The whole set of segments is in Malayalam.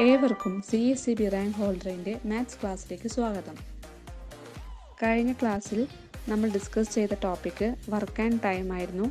ഏവർക്കും C S C B rank ഹോൾഡറിൻ്റെ മാത്സ് ക്ലാസ്സിലേക്ക് സ്വാഗതം കഴിഞ്ഞ ക്ലാസ്സിൽ നമ്മൾ ഡിസ്കസ് ചെയ്ത ടോപ്പിക്ക് വർക്ക് ആൻഡ് ടൈം ആയിരുന്നു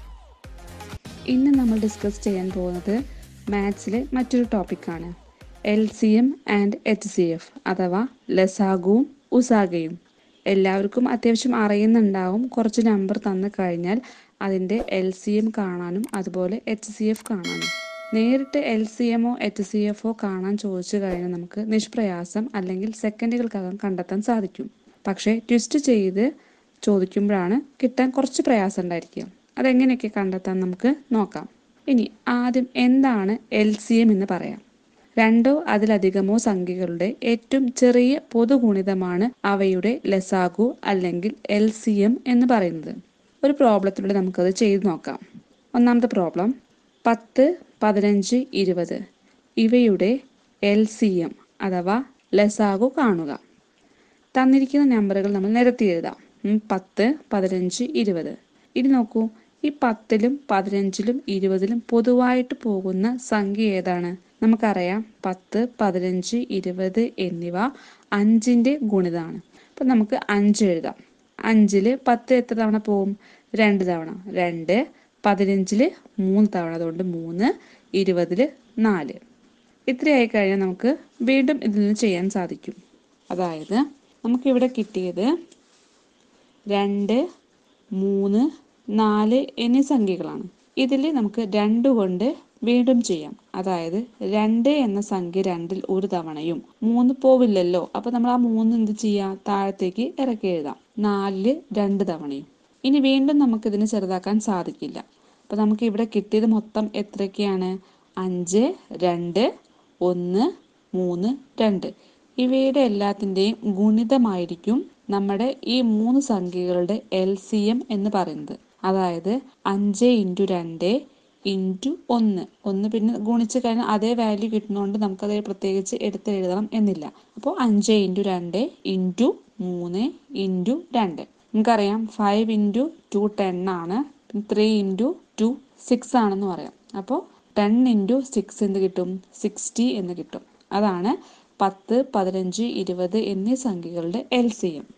ഇന്ന് നമ്മൾ ഡിസ്കസ് ചെയ്യാൻ പോകുന്നത് മാത്സിലെ മറ്റൊരു ടോപ്പിക്കാണ് L C M and H C F അഥവാ ലസാഗുവും ഉസാഗയും എല്ലാവർക്കും അത്യാവശ്യം അറിയുന്നുണ്ടാവും കുറച്ച് നമ്പർ തന്നു കഴിഞ്ഞാൽ അതിൻ്റെ എൽ സി എം കാണാനും അതുപോലെ എച്ച് സി എഫ് കാണാനും നേരിട്ട് എൽ സി എമ്മോ എച്ച് സി എഫോ കാണാൻ ചോദിച്ചു കഴിഞ്ഞാൽ നമുക്ക് നിഷ്പ്രയാസം അല്ലെങ്കിൽ സെക്കൻഡുകൾക്കകം കണ്ടെത്താൻ സാധിക്കും പക്ഷേ ട്വിസ്റ്റ് ചെയ്ത് ചോദിക്കുമ്പോഴാണ് കിട്ടാൻ കുറച്ച് പ്രയാസം ഉണ്ടായിരിക്കുക അതെങ്ങനെയൊക്കെ കണ്ടെത്താൻ നമുക്ക് നോക്കാം ഇനി ആദ്യം എന്താണ് എൽ സി എം എന്ന് പറയാം രണ്ടോ അതിലധികമോ സംഖ്യകളുടെ ഏറ്റവും ചെറിയ പൊതുഗുണിതമാണ് അവയുടെ ലസാഗു അല്ലെങ്കിൽ എൽ സി എം എന്ന് പറയുന്നത് ഒരു പ്രോബ്ലത്തിലൂടെ നമുക്കത് ചെയ്തു നോക്കാം ഒന്നാമത്തെ പ്രോബ്ലം പത്ത് പതിനഞ്ച് ഇരുപത് ഇവയുടെ എൽ സി എം അഥവാ ലസാഗു കാണുക തന്നിരിക്കുന്ന നമ്പറുകൾ നമ്മൾ നിരത്തി എഴുതാം ഉം, പത്ത് പതിനഞ്ച് ഇരുപത് ഇനി നോക്കൂ ഈ പത്തിലും പതിനഞ്ചിലും ഇരുപതിലും പൊതുവായിട്ട് പോകുന്ന സംഖ്യ ഏതാണ് നമുക്കറിയാം പത്ത് പതിനഞ്ച് ഇരുപത് എന്നിവ അഞ്ചിൻ്റെ ഗുണിതമാണ് അപ്പം നമുക്ക് അഞ്ച് എഴുതാം അഞ്ചില് പത്ത് എത്ര തവണ പോവും രണ്ട് തവണ രണ്ട് പതിനഞ്ചില് മൂന്ന് തവണ അതുകൊണ്ട് മൂന്ന് ഇരുപതില് നാല് ഇത്രയായി കഴിഞ്ഞാൽ നമുക്ക് വീണ്ടും ഇതിൽ നിന്ന് ചെയ്യാൻ സാധിക്കും അതായത് നമുക്കിവിടെ കിട്ടിയത് രണ്ട് മൂന്ന് നാല് എന്നീ സംഖ്യകളാണ് ഇതിൽ നമുക്ക് രണ്ട് കൊണ്ട് വീണ്ടും ചെയ്യാം അതായത് രണ്ട് എന്ന സംഖ്യ രണ്ടിൽ ഒരു തവണയും മൂന്ന് പോവില്ലല്ലോ അപ്പൊ നമ്മൾ ആ മൂന്ന് എന്ത് ചെയ്യാം താഴത്തേക്ക് ഇറക്കി എഴുതാം നാലില് രണ്ട് തവണയും ഇനി വീണ്ടും നമുക്ക് ഇതിന് ചെറുതാക്കാൻ സാധിക്കില്ല അപ്പൊ നമുക്ക് ഇവിടെ കിട്ടിയത് മൊത്തം എത്രയൊക്കെയാണ് അഞ്ച് രണ്ട് ഒന്ന് മൂന്ന് രണ്ട് ഇവയുടെ എല്ലാത്തിൻ്റെയും ഗുണിതമായിരിക്കും നമ്മുടെ ഈ മൂന്ന് സംഖ്യകളുടെ എൽ സി എം എന്ന് പറയുന്നത് അതായത് അഞ്ച് ഇൻറ്റു രണ്ട് ഇൻറ്റു ഒന്ന് ഒന്ന് പിന്നെ ഗുണിച്ച് കഴിഞ്ഞാൽ അതേ വാല്യൂ കിട്ടുന്നതുകൊണ്ട് നമുക്കത് പ്രത്യേകിച്ച് എടുത്ത് എഴുതണം എന്നില്ല അപ്പോൾ അഞ്ച് ഇൻറ്റു രണ്ട് ഇൻറ്റു മൂന്ന് ഇൻറ്റു രണ്ട് നമുക്കറിയാം ഫൈവ് ഇൻറ്റു ടു ടെൻ ആണ് ത്രീ ഇൻറ്റു ടു സിക്സ് ആണെന്ന് പറയാം അപ്പോൾ ടെൻ ഇൻറ്റു സിക്സ് എന്ത് കിട്ടും സിക്സ്റ്റി എന്ന് കിട്ടും അതാണ് പത്ത് പതിനഞ്ച് ഇരുപത് എന്നീ സംഖ്യകളുടെ എൽ സി എം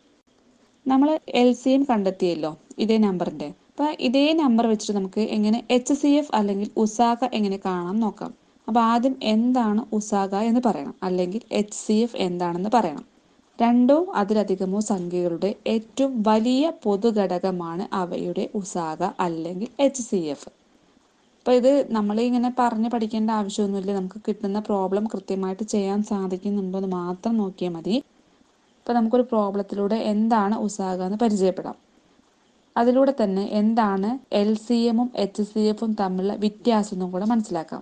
നമ്മൾ എൽ സി എം കണ്ടെത്തിയല്ലോ ഇതേ നമ്പറിന്റെ അപ്പൊ ഇതേ നമ്പർ വെച്ചിട്ട് നമുക്ക് എങ്ങനെ എച്ച് സി എഫ് അല്ലെങ്കിൽ ഉസാഗ എങ്ങനെ കാണാം നോക്കാം അപ്പൊ ആദ്യം എന്താണ് ഉസാഗ എന്ന് പറയണം അല്ലെങ്കിൽ എച്ച് സി എഫ് എന്താണെന്ന് പറയണം രണ്ടോ അതിലധികമോ സംഖ്യകളുടെ ഏറ്റവും വലിയ പൊതുഘടകമാണ് അവയുടെ ഉസാഗ അല്ലെങ്കിൽ എച്ച് സി എഫ് അപ്പൊ ഇത് നമ്മൾ ഇങ്ങനെ പറഞ്ഞ് പഠിക്കേണ്ട ആവശ്യമൊന്നുമില്ല നമുക്ക് കിട്ടുന്ന പ്രോബ്ലം കൃത്യമായിട്ട് ചെയ്യാൻ സാധിക്കുന്നുണ്ടോ എന്ന് മാത്രം നോക്കിയാൽ മതി ഇപ്പൊ നമുക്കൊരു പ്രോബ്ലത്തിലൂടെ എന്താണ് ഉസാഗ എന്ന് പരിചയപ്പെടാം അതിലൂടെ തന്നെ എന്താണ് എൽ സി എമ്മും എച്ച് സി എഫും തമ്മിലുള്ള വ്യത്യാസം എന്നും കൂടെ മനസ്സിലാക്കാം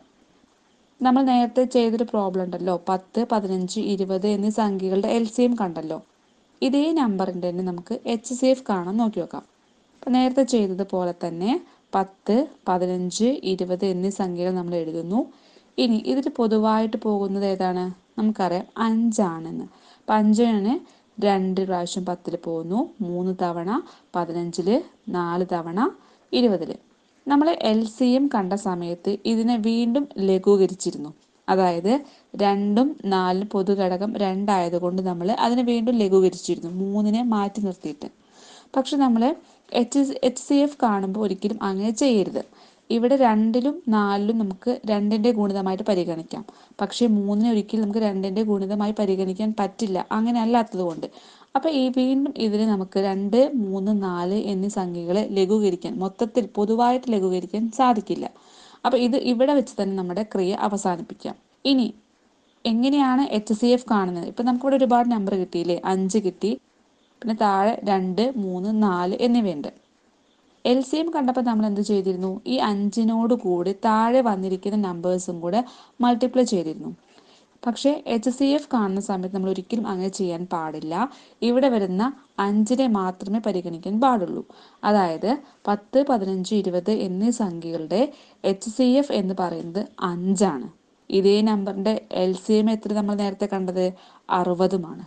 നമ്മൾ നേരത്തെ ചെയ്തൊരു പ്രോബ്ലം ഉണ്ടല്ലോ പത്ത് പതിനഞ്ച് ഇരുപത് എന്നീ സംഖ്യകളുടെ എൽ സി എം കണ്ടല്ലോ ഇതേ നമ്പറിന്റെ തന്നെ നമുക്ക് എച്ച് സി എഫ് കാണാൻ നോക്കി നോക്കാം അപ്പൊ നേരത്തെ ചെയ്തതുപോലെ തന്നെ പത്ത് പതിനഞ്ച് ഇരുപത് എന്നീ സംഖ്യകൾ നമ്മൾ എഴുതുന്നു ഇനി ഇതിൽ പൊതുവായിട്ട് പോകുന്നത് ഏതാണ് നമുക്കറിയാം അഞ്ചാണെന്ന് അപ്പം അഞ്ചിന് രണ്ട് പ്രാവശ്യം പത്തിൽ പോകുന്നു മൂന്ന് തവണ പതിനഞ്ചില് നാല് തവണ ഇരുപതില് നമ്മൾ എൽ സി എം കണ്ട സമയത്ത് ഇതിനെ വീണ്ടും ലഘൂകരിച്ചിരുന്നു അതായത് രണ്ടും നാലും പൊതുഘടകം രണ്ടായതുകൊണ്ട് നമ്മൾ അതിനെ വീണ്ടും ലഘൂകരിച്ചിരുന്നു മൂന്നിനെ മാറ്റി നിർത്തിയിട്ട് പക്ഷെ നമ്മൾ എച്ച് എച്ച് സി എഫ് കാണുമ്പോൾ ഒരിക്കലും അങ്ങനെ ചെയ്യരുത് ഇവിടെ രണ്ടിലും നാലിലും നമുക്ക് രണ്ടിന്റെ ഗുണിതമായിട്ട് പരിഗണിക്കാം പക്ഷേ മൂന്നിനെ ഒരിക്കലും നമുക്ക് രണ്ടിന്റെ ഗുണിതമായി പരിഗണിക്കാൻ പറ്റില്ല അങ്ങനെ അല്ലാത്തത് കൊണ്ട് അപ്പൊ ഈ വീണ്ടും ഇതിനെ നമുക്ക് രണ്ട് മൂന്ന് നാല് എന്നീ സംഖ്യകളെ ലഘൂകരിക്കാൻ മൊത്തത്തിൽ പൊതുവായിട്ട് ലഘൂകരിക്കാൻ സാധിക്കില്ല അപ്പൊ ഇത് ഇവിടെ വെച്ച് തന്നെ നമ്മുടെ ക്രിയ അവസാനിപ്പിക്കാം ഇനി എങ്ങനെയാണ് എച്ച് സി എഫ് കാണുന്നത് ഇപ്പൊ നമുക്കിവിടെ ഒരുപാട് നമ്പർ കിട്ടിയില്ലേ അഞ്ച് കിട്ടി പിന്നെ താഴെ രണ്ട് മൂന്ന് നാല് എന്നിവയുണ്ട് എൽ സി എം കണ്ടപ്പോൾ നമ്മൾ എന്ത് ചെയ്തിരുന്നു ഈ അഞ്ചിനോട് കൂടി താഴെ വന്നിരിക്കുന്ന നമ്പേഴ്സും കൂടെ മൾട്ടിപ്ലൈ ചെയ്തിരുന്നു പക്ഷേ എച്ച് സി എഫ് കാണുന്ന സമയത്ത് നമ്മൾ ഒരിക്കലും അങ്ങനെ ചെയ്യാൻ പാടില്ല ഇവിടെ വരുന്ന അഞ്ചിനെ മാത്രമേ പരിഗണിക്കാൻ പാടുള്ളൂ അതായത് പത്ത് പതിനഞ്ച് ഇരുപത് എന്നീ സംഖ്യകളുടെ എച്ച് സി എഫ് എന്ന് പറയുന്നത് അഞ്ചാണ് ഇതേ നമ്പറിന്റെ എൽ സി എം എത്ര നമ്മൾ നേരത്തെ കണ്ടത് അറുപതുമാണ്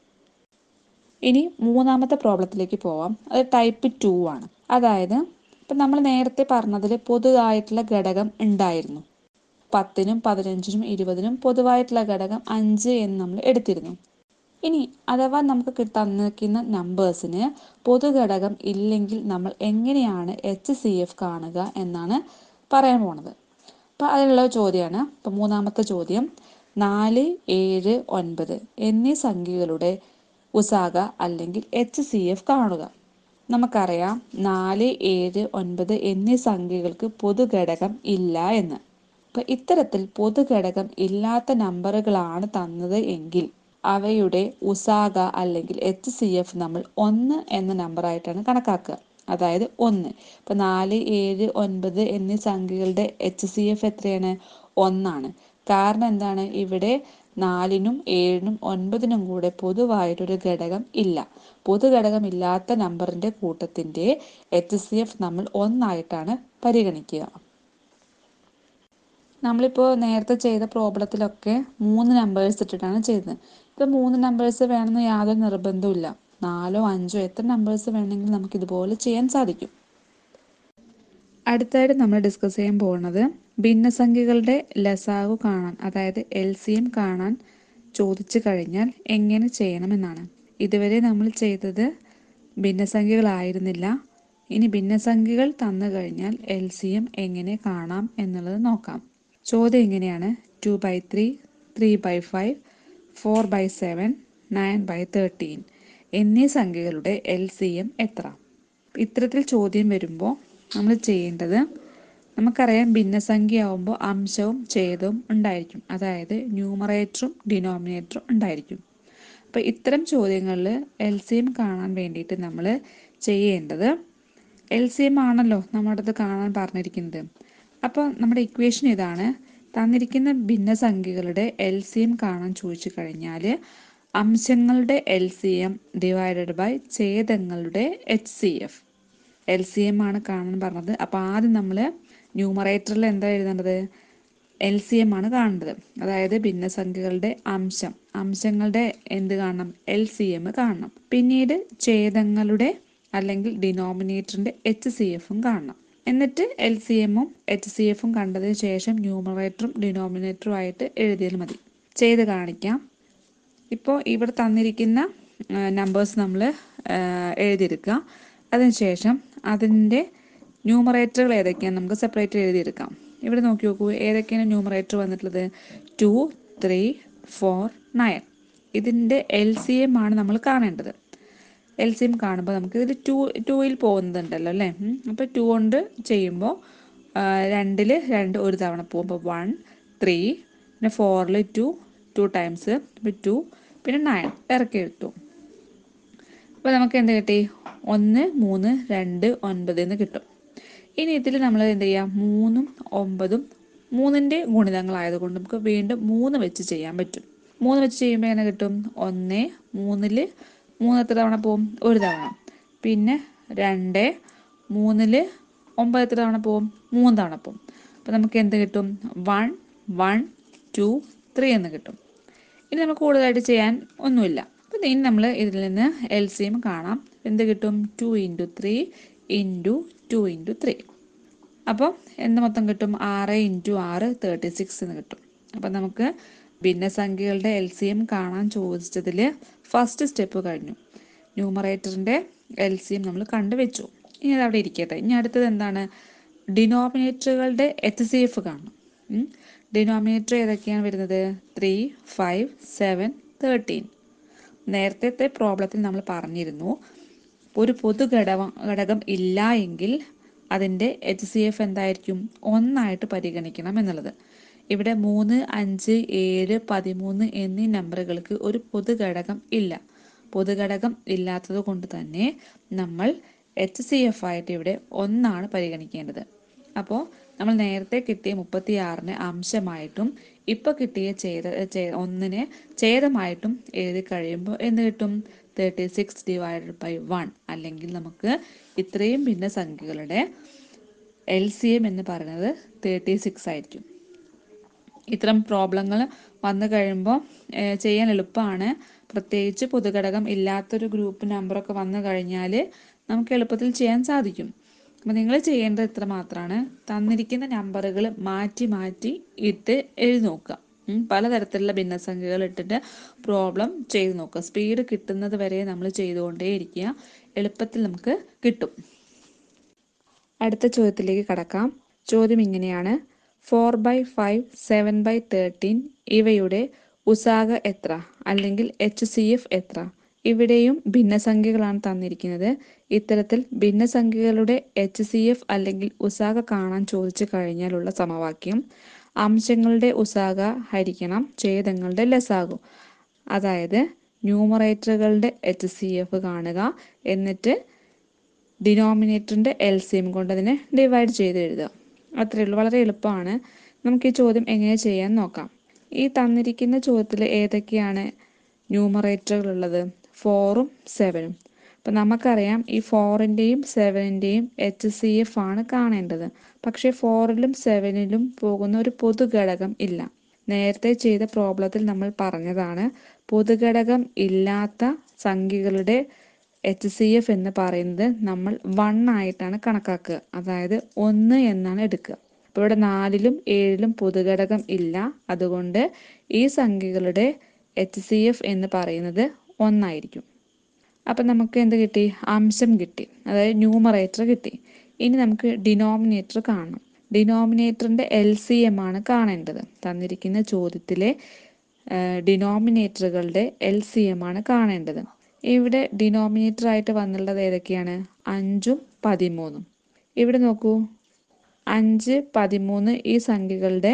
ഇനി മൂന്നാമത്തെ പ്രോബ്ലത്തിലേക്ക് പോവാം അത് ടൈപ്പ് ടു ആണ് അതായത് ഇപ്പം നമ്മൾ നേരത്തെ പറഞ്ഞതിൽ പൊതുവായിട്ടുള്ള ഘടകം ഉണ്ടായിരുന്നു പത്തിനും പതിനഞ്ചിനും ഇരുപതിനും പൊതുവായിട്ടുള്ള ഘടകം അഞ്ച് എന്ന് നമ്മൾ എടുത്തിരുന്നു ഇനി അഥവാ നമുക്ക് തന്നിരിക്കുന്ന നമ്പേഴ്സിന് പൊതുഘടകം ഇല്ലെങ്കിൽ നമ്മൾ എങ്ങനെയാണ് എച്ച് സി എഫ് കാണുക എന്നാണ് പറയാൻ പോണത് അപ്പോൾ അതിലുള്ള ചോദ്യമാണ് ഇപ്പോൾ മൂന്നാമത്തെ ചോദ്യം നാല് ഏഴ് ഒൻപത് എന്നീ സംഖ്യകളുടെ ഉസാഗ അല്ലെങ്കിൽ എച്ച് സി എഫ് കാണുക നമുക്കറിയാം നാല് ഏഴ് ഒൻപത് എന്നീ സംഖ്യകൾക്ക് പൊതുഘടകം ഇല്ല എന്ന് അപ്പം ഇത്തരത്തിൽ പൊതുഘടകം ഇല്ലാത്ത നമ്പറുകളാണ് തന്നത് എങ്കിൽ അവയുടെ ഉസാഗ അല്ലെങ്കിൽ എച്ച് സി എഫ് നമ്മൾ ഒന്ന് എന്ന നമ്പറായിട്ടാണ് കണക്കാക്കുക അതായത് ഒന്ന് ഇപ്പം നാല് ഏഴ് ഒൻപത് എന്നീ സംഖ്യകളുടെ എച്ച് സി എഫ് എത്രയാണ് ഒന്നാണ് കാരണം എന്താണ് ഇവിടെ നാലിനും ഏഴിനും ഒൻപതിനും കൂടെ പൊതുവായിട്ടൊരു ഘടകം ഇല്ല പൊതുഘടകം ഇല്ലാത്ത നമ്പറിൻ്റെ കൂട്ടത്തിൻ്റെ എച്ച് സി എഫ് നമ്മൾ ഒന്നായിട്ടാണ് പരിഗണിക്കുക നമ്മളിപ്പോൾ നേരത്തെ ചെയ്ത പ്രോബ്ലത്തിലൊക്കെ മൂന്ന് നമ്പേഴ്സ് ഇട്ടിട്ടാണ് ചെയ്തത് ഇപ്പോൾ മൂന്ന് നമ്പേഴ്സ് വേണമെന്ന് യാതൊരു നിർബന്ധവുമില്ല നാലോ അഞ്ചോ എത്ര നമ്പേഴ്സ് വേണമെങ്കിലും നമുക്ക് ഇതുപോലെ ചെയ്യാൻ സാധിക്കും അടുത്തായിട്ട് നമ്മൾ ഡിസ്കസ് ചെയ്യാൻ പോകുന്നത് ഭിന്നസംഖ്യകളുടെ ലസാഗു കാണാൻ അതായത് എൽ സി എം കാണാൻ ചോദിച്ചു കഴിഞ്ഞാൽ എങ്ങനെ ചെയ്യണമെന്നാണ് ഇതുവരെ നമ്മൾ ചെയ്തത് ഭിന്നസംഖ്യകളായിരുന്നില്ല ഇനി ഭിന്നസംഖ്യകൾ തന്നു കഴിഞ്ഞാൽ എൽ സി എം എങ്ങനെ കാണാം എന്നുള്ളത് നോക്കാം ചോദ്യം എങ്ങനെയാണ് two by three three by five four by seven nine by thirteen എന്നീ സംഖ്യകളുടെ എൽ സി എം എത്ര ഇത്തരത്തിൽ ചോദ്യം വരുമ്പോൾ നമ്മൾ ചെയ്യേണ്ടത് നമുക്കറിയാം ഭിന്നസംഖ്യ ആവുമ്പോൾ അംശവും ഛേദവും ഉണ്ടായിരിക്കും അതായത് ന്യൂമറേറ്ററും ഡിനോമിനേറ്ററും ഉണ്ടായിരിക്കും അപ്പോൾ ഇത്തരം ചോദ്യങ്ങളിൽ എൽ സി എം കാണാൻ വേണ്ടിയിട്ട് നമ്മൾ ചെയ്യേണ്ടത് എൽ സി എം ആണല്ലോ നമ്മുടെ അടുത്ത് കാണാൻ പറഞ്ഞിരിക്കുന്നത് അപ്പോൾ നമ്മുടെ ഇക്വേഷൻ ഇതാണ് തന്നിരിക്കുന്ന ഭിന്നസംഖ്യകളുടെ എൽ സി എം കാണാൻ ചോദിച്ചു കഴിഞ്ഞാൽ അംശങ്ങളുടെ L C M divided by ഛേദങ്ങളുടെ H C F L C M ആണ് കാണാൻ പറഞ്ഞത് അപ്പോൾ ആദ്യം നമ്മൾ ന്യൂമറേറ്ററിൽ എന്താ എഴുതേണ്ടത് എൽ സി എം ആണ് കാണേണ്ടത് അതായത് ഭിന്നസംഖ്യകളുടെ അംശം അംശങ്ങളുടെ എന്ത് കാണണം എൽ സി എം കാണണം പിന്നീട് ഛേദങ്ങളുടെ അല്ലെങ്കിൽ ഡിനോമിനേറ്ററിൻ്റെ എച്ച് സി എഫും കാണണം എന്നിട്ട് എൽ സി എമ്മും എച്ച് സി എഫും കണ്ടതിന് ശേഷം ന്യൂമറേറ്ററും ഡിനോമിനേറ്ററും ആയിട്ട് എഴുതിയാൽ മതി ചെയ്ത് കാണിക്കാം ഇപ്പോൾ ഇവിടെ തന്നിരിക്കുന്ന നമ്പേഴ്സ് നമ്മൾ എഴുതിയെടുക്കുക അതിനുശേഷം അതിൻ്റെ ന്യൂമറേറ്ററുകൾ ഏതൊക്കെയാണ് നമുക്ക് സെപ്പറേറ്റ് എഴുതിയെടുക്കാം ഇവിടെ നോക്കി നോക്കൂ ഏതൊക്കെയാണ് ന്യൂമറേറ്റർ വന്നിട്ടുള്ളത് ടു ത്രീ ഫോർ നയൻ ഇതിൻ്റെ എൽ സി എം ആണ് നമ്മൾ കാണേണ്ടത് എൽ സി എം കാണുമ്പോൾ നമുക്ക് ഇതിൽ ടു ടൂയിൽ പോകുന്നുണ്ടല്ലോ അല്ലേ അപ്പോൾ ടു കൊണ്ട് ചെയ്യുമ്പോൾ രണ്ടിൽ രണ്ട് ഒരു തവണ പോകുമ്പോൾ വൺ ത്രീ പിന്നെ ഫോറിൽ ടു ടു ടൈംസ് ഇപ്പോൾ ടു പിന്നെ നയൻ ഇറക്കി എടുത്തു അപ്പോൾ നമുക്ക് എന്ത് കിട്ടി ഒന്ന് മൂന്ന് രണ്ട് ഒൻപത് എന്ന് കിട്ടും ഇനി ഇതിൽ നമ്മൾ എന്ത് ചെയ്യാം മൂന്നും ഒമ്പതും മൂന്നിൻ്റെ ഗുണിതങ്ങളായതുകൊണ്ട് നമുക്ക് വീണ്ടും മൂന്ന് വെച്ച് ചെയ്യാൻ പറ്റും മൂന്ന് വെച്ച് ചെയ്യുമ്പോൾ എങ്ങനെ കിട്ടും ഒന്ന് മൂന്നിൽ മൂന്ന് എത്ര തവണ പോവും ഒരു തവണ പിന്നെ രണ്ട് മൂന്നിൽ ഒമ്പത് എത്ര തവണ പോവും മൂന്ന് തവണ പോവും അപ്പോൾ നമുക്ക് എന്ത് കിട്ടും വൺ വൺ ടു ത്രീ എന്ന് കിട്ടും ഇനി നമുക്ക് കൂടുതലായിട്ട് ചെയ്യാൻ ഒന്നുമില്ല അപ്പോൾ ഇനി നമ്മൾ ഇതിൽ നിന്ന് എൽ സി എം കാണാം എന്ത് കിട്ടും two into three into two into three അപ്പോൾ എന്ത് മൊത്തം കിട്ടും ആറ് ഇൻറ്റു ആറ് തേർട്ടി സിക്സ് എന്ന് കിട്ടും അപ്പോൾ നമുക്ക് ഭിന്നസംഖ്യകളുടെ എൽ സി എം കാണാൻ ചോദിച്ചതിൽ ഫസ്റ്റ് സ്റ്റെപ്പ് കഴിഞ്ഞു ന്യൂമറേറ്ററിൻ്റെ എൽ സി എം നമ്മൾ കണ്ടുവച്ചു ഇനി അത് അവിടെ ഇരിക്കട്ടെ ഇനി അടുത്തത് എന്താണ് ഡിനോമിനേറ്ററുകളുടെ എച്ച് സി എഫ് കാണണം ഡിനോമിനേറ്റർ ഏതൊക്കെയാണ് വരുന്നത് ത്രീ ഫൈവ് സെവൻ തേർട്ടീൻ നേരത്തെ പ്രോബ്ലത്തിൽ നമ്മൾ പറഞ്ഞിരുന്നു ഒരു പൊതു ഘടകം ഘടകം ഇല്ല എങ്കിൽ അതിൻ്റെ എച്ച് സി എഫ് എന്തായിരിക്കും ഒന്നായിട്ട് പരിഗണിക്കണം എന്നുള്ളത് ഇവിടെ മൂന്ന് അഞ്ച് ഏഴ് പതിമൂന്ന് എന്നീ നമ്പറുകൾക്ക് ഒരു പൊതുഘടകം ഇല്ല പൊതുഘടകം ഇല്ലാത്തത് കൊണ്ട് തന്നെ നമ്മൾ എച്ച് സി എഫ് ആയിട്ട് ഇവിടെ ഒന്നാണ് പരിഗണിക്കേണ്ടത് അപ്പോൾ നമ്മൾ നേരത്തെ കിട്ടിയ മുപ്പത്തി ആറിന് അംശമായിട്ടും ഇപ്പോൾ കിട്ടിയ ഛേദ ഒന്നിനെ ഛേദമായിട്ടും എഴുതി കഴിയുമ്പോൾ എന്ത് കിട്ടും thirty six divided by one അല്ലെങ്കിൽ നമുക്ക് ഇത്രയും ഭിന്ന സംഖ്യകളുടെ എൽ സി എം എന്ന് പറയുന്നത് തേർട്ടി സിക്സ് ആയിരിക്കും ഇത്തരം പ്രോബ്ലങ്ങൾ വന്നു കഴിയുമ്പോൾ ചെയ്യാൻ എളുപ്പമാണ് പ്രത്യേകിച്ച് പൊതുഘടകം ഇല്ലാത്തൊരു ഗ്രൂപ്പ് നമ്പറൊക്കെ വന്നു കഴിഞ്ഞാൽ നമുക്ക് എളുപ്പത്തിൽ ചെയ്യാൻ സാധിക്കും അപ്പോൾ നിങ്ങൾ ചെയ്യേണ്ടത് ഇത്ര മാത്രമാണ് തന്നിരിക്കുന്ന നമ്പറുകൾ മാറ്റി മാറ്റി ഇട്ട് എഴുതി നോക്കുക ഉം, പലതരത്തിലുള്ള ഭിന്നസംഖ്യകൾ ഇട്ടിട്ട് പ്രോബ്ലം ചെയ്ത് നോക്കുക സ്പീഡ് കിട്ടുന്നത് വരെ നമ്മൾ ചെയ്തുകൊണ്ടേ ഇരിക്കുക എളുപ്പത്തിൽ നമുക്ക് കിട്ടും അടുത്ത ചോദ്യത്തിലേക്ക് കടക്കാം ചോദ്യം ഇങ്ങനെയാണ് four by five seven by thirteen ഇവയുടെ ഉസാഗ എത്ര അല്ലെങ്കിൽ എച്ച് സി എഫ് എത്ര ഇവിടെയും ഭിന്നസംഖ്യകളാണ് തന്നിരിക്കുന്നത് ഇത്തരത്തിൽ ഭിന്നസംഖ്യകളുടെ എച്ച് സി എഫ് അല്ലെങ്കിൽ ഉസാഗ കാണാൻ ചോദിച്ചു കഴിഞ്ഞാലുള്ള സമവാക്യം അംശങ്ങളുടെ ഉസാഗ ഹരിക്കണം ഛേദങ്ങളുടെ ലസാഗു അതായത് ന്യൂമറേറ്ററുകളുടെ എച്ച് സി എഫ് കാണുക എന്നിട്ട് ഡിനോമിനേറ്ററിൻ്റെ എൽ സി എം കൊണ്ട് അതിനെ ഡിവൈഡ് ചെയ്ത് എഴുതുക അത്രയേ ഉള്ളൂ വളരെ എളുപ്പമാണ് നമുക്ക് ഈ ചോദ്യം എങ്ങനെ ചെയ്യാൻ നോക്കാം ഈ തന്നിരിക്കുന്ന ചോദ്യത്തിൽ ഏതൊക്കെയാണ് ന്യൂമറേറ്ററുകൾ ഉള്ളത് ഫോറും സെവനും അപ്പം നമുക്കറിയാം ഈ ഫോറിൻ്റെയും സെവനിൻ്റെയും എച്ച് സി എഫ് ആണ് കാണേണ്ടത് പക്ഷേ ഫോറിലും സെവനിലും പോകുന്ന ഒരു പൊതുഘടകം ഇല്ല നേരത്തെ ചെയ്ത പ്രോബ്ലത്തിൽ നമ്മൾ പറഞ്ഞതാണ് പൊതുഘടകം ഇല്ലാത്ത സംഖ്യകളുടെ എച്ച് സി എഫ് എന്ന് പറയുന്നത് നമ്മൾ വൺ ആയിട്ടാണ് കണക്കാക്കുക അതായത് ഒന്ന് എന്നാണ് എടുക്കുക അപ്പോൾ ഇവിടെ നാലിലും ഏഴിലും പൊതുഘടകം ഇല്ല അതുകൊണ്ട് ഈ സംഖ്യകളുടെ എച്ച് സി എഫ് എന്ന് പറയുന്നത് ഒന്നായിരിക്കും അപ്പം നമുക്ക് എന്ത് കിട്ടി അംശം കിട്ടി അതായത് ന്യൂമറേറ്റർ കിട്ടി ഇനി നമുക്ക് ഡിനോമിനേറ്റർ കാണണം ഡിനോമിനേറ്ററിൻ്റെ എൽ സി എം ആണ് കാണേണ്ടത് തന്നിരിക്കുന്ന ചോദ്യത്തിലെ ഡിനോമിനേറ്ററുകളുടെ എൽ സി എം ആണ് കാണേണ്ടത് ഇവിടെ ഡിനോമിനേറ്റർ ആയിട്ട് വന്നുള്ളത് ഏതൊക്കെയാണ് അഞ്ചും പതിമൂന്നും ഇവിടെ നോക്കൂ അഞ്ച് പതിമൂന്ന് ഈ സംഖ്യകളുടെ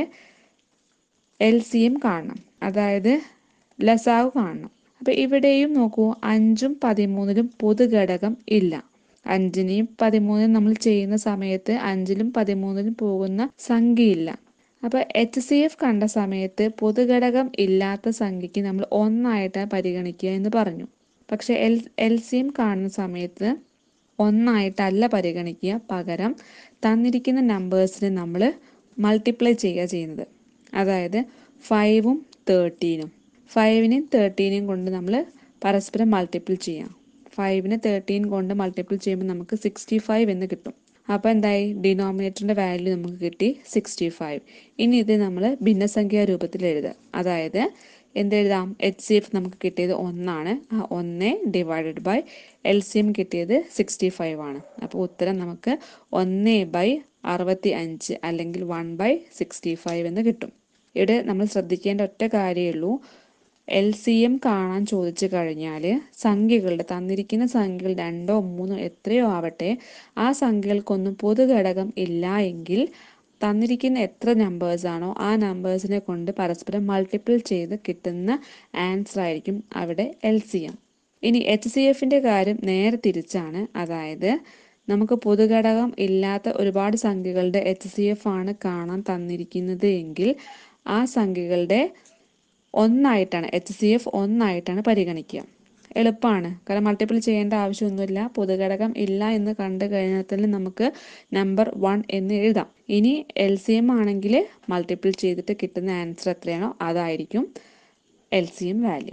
എൽ സി എം കാണണം അതായത് ലസാവ് കാണണം അപ്പോൾ ഇവിടെയും നോക്കൂ അഞ്ചും പതിമൂന്നിലും പൊതുഘടകം ഇല്ല അഞ്ചിനെയും പതിമൂന്നിനും നമ്മൾ ചെയ്യുന്ന സമയത്ത് അഞ്ചിലും പതിമൂന്നിലും പോകുന്ന സംഖ്യയില്ല അപ്പോൾ എച്ച് സി എഫ് കണ്ട സമയത്ത് പൊതുഘടകം ഇല്ലാത്ത സംഖ്യയ്ക്ക് നമ്മൾ ഒന്നായിട്ട് പരിഗണിക്കുക എന്ന് പറഞ്ഞു പക്ഷെ എൽ എൽ സി എം കാണുന്ന സമയത്ത് ഒന്നായിട്ടല്ല പരിഗണിക്കുക പകരം തന്നിരിക്കുന്ന നമ്പേഴ്സിനെ നമ്മൾ മൾട്ടിപ്ലൈ ചെയ്യുക ചെയ്യുന്നത് അതായത് ഫൈവും തേർട്ടീനും ഫൈവിനെയും തേർട്ടീനെയും കൊണ്ട് നമ്മൾ പരസ്പരം മൾട്ടിപ്പിൾ ചെയ്യാം ഫൈവിനെ തേർട്ടീൻ കൊണ്ട് മൾട്ടിപ്പിൾ ചെയ്യുമ്പോൾ നമുക്ക് സിക്സ്റ്റി ഫൈവ് എന്ന് കിട്ടും അപ്പോൾ എന്തായി ഡിനോമിനേറ്ററിൻ്റെ വാല്യൂ നമുക്ക് കിട്ടി സിക്സ്റ്റി ഫൈവ് ഇനി ഇത് നമ്മൾ ഭിന്നസംഖ്യാ രൂപത്തിൽ എഴുതുക അതായത് എന്തെഴുതാം എച്ച് സി എഫ് നമുക്ക് കിട്ടിയത് ഒന്നാണ് ആ ഒന്ന് divided by L C M കിട്ടിയത് സിക്സ്റ്റി ഫൈവ് ആണ് അപ്പോൾ ഉത്തരം നമുക്ക് ഒന്ന് ബൈ അറുപത്തി അഞ്ച് അല്ലെങ്കിൽ വൺ ബൈ സിക്സ്റ്റി ഫൈവ് എന്ന് കിട്ടും ഇവിടെ നമ്മൾ ശ്രദ്ധിക്കേണ്ട ഒറ്റ കാര്യമേ ഉള്ളൂ എൽ സി എം കാണാൻ ചോദിച്ചു കഴിഞ്ഞാൽ സംഖ്യകളുടെ തന്നിരിക്കുന്ന സംഖ്യകൾ രണ്ടോ മൂന്നോ എത്രയോ ആവട്ടെ ആ സംഖ്യകൾക്കൊന്നും പൊതുഘടകം ഇല്ല എങ്കിൽ തന്നിരിക്കുന്ന എത്ര നമ്പേഴ്സ് ആണോ ആ നമ്പേഴ്സിനെ കൊണ്ട് പരസ്പരം മൾട്ടിപ്പിൾ ചെയ്ത് കിട്ടുന്ന ആൻസർ ആയിരിക്കും അവിടെ എൽ സി എം ഇനി എച്ച് സി എഫിൻ്റെ കാര്യം നേരെ തിരിച്ചാണ് അതായത് നമുക്ക് പൊതുഘടകം ഇല്ലാത്ത ഒരുപാട് സംഖ്യകളുടെ എച്ച് സി എഫ് ആണ് കാണാൻ തന്നിരിക്കുന്നത് എങ്കിൽ ആ സംഖ്യകളുടെ ഒന്നായിട്ടാണ് എച്ച് സി എഫ് ഒന്നായിട്ടാണ് പരിഗണിക്കുക എളുപ്പമാണ് കാരണം മൾട്ടിപ്പിൾ ചെയ്യേണ്ട ആവശ്യമൊന്നുമില്ല പൊതുഘടകം ഇല്ല എന്ന് കണ്ടു കഴിഞ്ഞാൽ തന്നെ നമുക്ക് നമ്പർ വൺ എന്ന് എഴുതാം ഇനി എൽ സി എം ആണെങ്കിൽ മൾട്ടിപ്പിൾ ചെയ്തിട്ട് കിട്ടുന്ന ആൻസർ എത്രയാണോ അതായിരിക്കും എൽ സി എം വാല്യൂ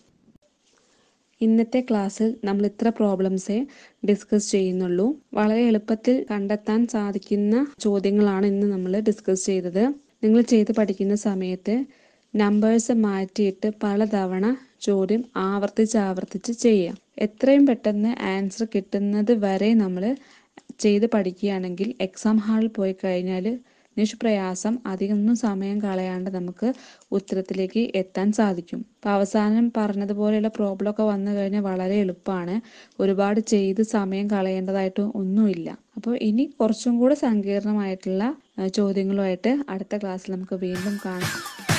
ഇന്നത്തെ ക്ലാസ്സിൽ നമ്മൾ ഇത്ര പ്രോബ്ലംസേ ഡിസ്കസ് ചെയ്യുന്നുള്ളൂ വളരെ എളുപ്പത്തിൽ കണ്ടെത്താൻ സാധിക്കുന്ന ചോദ്യങ്ങളാണ് ഇന്ന് നമ്മൾ ഡിസ്കസ് ചെയ്തത് നിങ്ങൾ ചെയ്ത് പഠിക്കുന്ന സമയത്ത് നമ്പേഴ്സ് മാറ്റിയിട്ട് പലതവണ ചോദ്യം ആവർത്തിച്ച് ആവർത്തിച്ച് ചെയ്യാം എത്രയും പെട്ടെന്ന് ആൻസർ കിട്ടുന്നത് വരെ നമ്മൾ ചെയ്ത് പഠിക്കുകയാണെങ്കിൽ എക്സാം ഹാളിൽ പോയി കഴിഞ്ഞാൽ നിഷ്പ്രയാസം അധികമൊന്നും സമയം കളയാണ്ട് നമുക്ക് ഉത്തരത്തിലേക്ക് എത്താൻ സാധിക്കും അപ്പോൾ അവസാനം പറഞ്ഞതുപോലെയുള്ള പ്രോബ്ലം ഒക്കെ വന്നു കഴിഞ്ഞാൽ വളരെ എളുപ്പമാണ് ഒരുപാട് ചെയ്ത് സമയം കളയേണ്ടതായിട്ട് ഒന്നുമില്ല അപ്പോൾ ഇനി കുറച്ചും കൂടെ സങ്കീർണമായിട്ടുള്ള ചോദ്യങ്ങളുമായിട്ട് അടുത്ത ക്ലാസ്സിൽ നമുക്ക് വീണ്ടും കാണാം